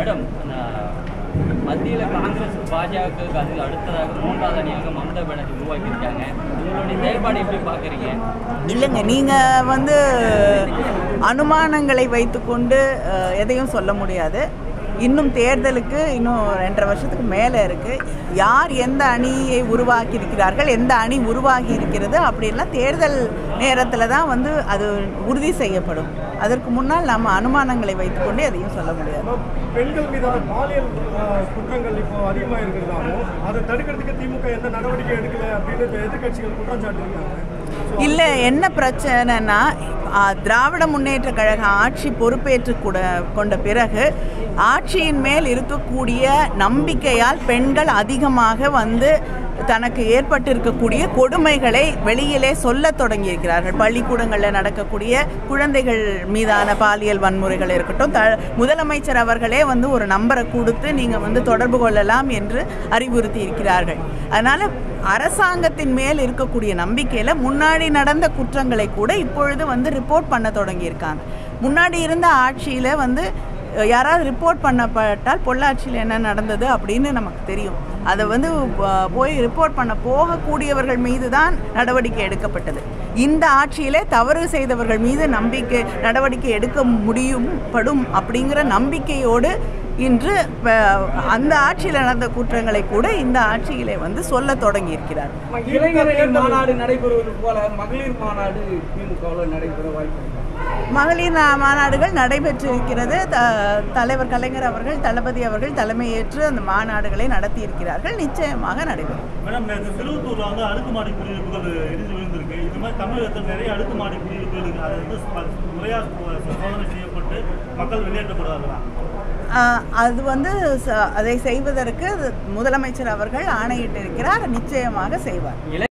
Madam மத்தியில் காங்கிரஸ் பாஜகவுக்கு அதுக்கு அடுத்ததாக மூன்றாவது அணியாக மமதா பானர்ஜி உருவாக்கியிருக்காங்க உங்களுடைய செயல்பாடு எப்படி பார்க்குறீங்க இல்லைங்க நீங்கள் வந்து அனுமானங்களை வைத்துக்கொண்டு அஹ், எதையும் சொல்ல முடியாது இன்னும் தேர்தலுக்கு இன்னும் ரெண்டரை வருஷத்துக்கு மேலே இருக்குது யார் எந்த அணியை உருவாக்கி இருக்கிறார்கள் எந்த அணி உருவாகி இருக்கிறது அப்படிலாம் தேர்தல் நேரத்தில் தான் வந்து அது உறுதி செய்யப்படும் அதற்கு முன்னால் நம்ம அனுமானங்களை வைத்துக்கொண்டு எதையும் சொல்ல முடியாது பெண்கள் மீதான பாலியல் அஹ், குற்றங்கள் இப்போ அதிகமாக இருக்கிறதாகவும் அதை தடுக்கிறதுக்கு திமுக எந்த நடவடிக்கை எடுக்கல அப்படின்னு இப்ப எதிர்க்கட்சிகள் குற்றம் சாட்டியிருக்காங்க இல்லை என்ன பிரச்சனைனா ஆ, திராவிட முன்னேற்ற கழக ஆட்சி பொறுப்பேற்று கூட கொண்ட பிறகு ஆட்சியின் மேல் இருக்கக்கூடிய நம்பிக்கையால் பெண்கள் அதிகமாக வந்து தனக்கு ஏற்பட்டிருக்கக்கூடிய கொடுமைகளை வெளியிலே சொல்லத் தொடங்கியிருக்கிறார்கள் பள்ளிக்கூடங்களில் நடக்கக்கூடிய குழந்தைகள் மீதான பாலியல் வன்முறைகள் இருக்கட்டும் த முதலமைச்சர் அவர்களே வந்து ஒரு நம்பரை கொடுத்து நீங்கள் வந்து தொடர்பு கொள்ளலாம் என்று அறிவுறுத்தி இருக்கிறார்கள் அதனால் அரசாங்கத்தின் மேல் இருக்கக்கூடிய நம்பிக்கையில் முன்னாடி நடந்த குற்றங்களை கூட இப்பொழுது வந்து ரிப்போர்ட் பண்ண தொடங்கியிருக்காங்க முன்னாடி இருந்த ஆட்சியில் வந்து அஹ், யாராவது ரிப்போர்ட் பண்ணப்பட்டால் பொள்ளாச்சியில் என்ன நடந்தது அப்படின்னு நமக்கு தெரியும் அதை வந்து அஹ், போய் ரிப்போர்ட் பண்ண போகக்கூடியவர்கள் மீது தான் நடவடிக்கை எடுக்கப்பட்டது இந்த ஆட்சியிலே தவறு செய்தவர்கள் மீது நம்பிக்கை நடவடிக்கை எடுக்க முடியும் படும் அப்படிங்கிற நம்பிக்கையோடு இன்று ப- அந்த ஆட்சியில் நடந்த குற்றங்களை கூட இந்த ஆட்சியிலே வந்து சொல்ல தொடங்கி இருக்கிறார் இளைஞர்கள் மாநாடு நடைபெறுவது போல மகளிர் மாநாடு திமுகவில் நடைபெற வாய்ப்பு இருக்கா? மகளிர் நா- மாநாடுகள் நடைபெற்றிருக்கிறது த- தலைவர் கலைஞர் அவர்கள் தளபதி அவர்கள் தலைமையேற்று அந்த மாநாடுகளை நடத்தி இருக்கிறார்கள் நிச்சயமாக நடைபெறும் மேடம் நேற்று திருவத்தூர்ல வந்து அடுக்குமாடி குடியிருப்புகள் இடிஞ்சு விழுந்திருக்கு இது மாதிரி தமிழகத்தில் நிறைய அடுக்குமாடி குடியிருப்புகள் இருக்கு அதை வந்து ப- முறையா சோ- சோதனை செய்யப்பட்டு மக்கள் வெளியேற்றப்படுவார்களா ஆஹ், அது வந்து ச- அதை செய்வதற்கு முதலமைச்சர் அவர்கள் ஆணையிட்டிருக்கிறார் நிச்சயமாக செய்வார்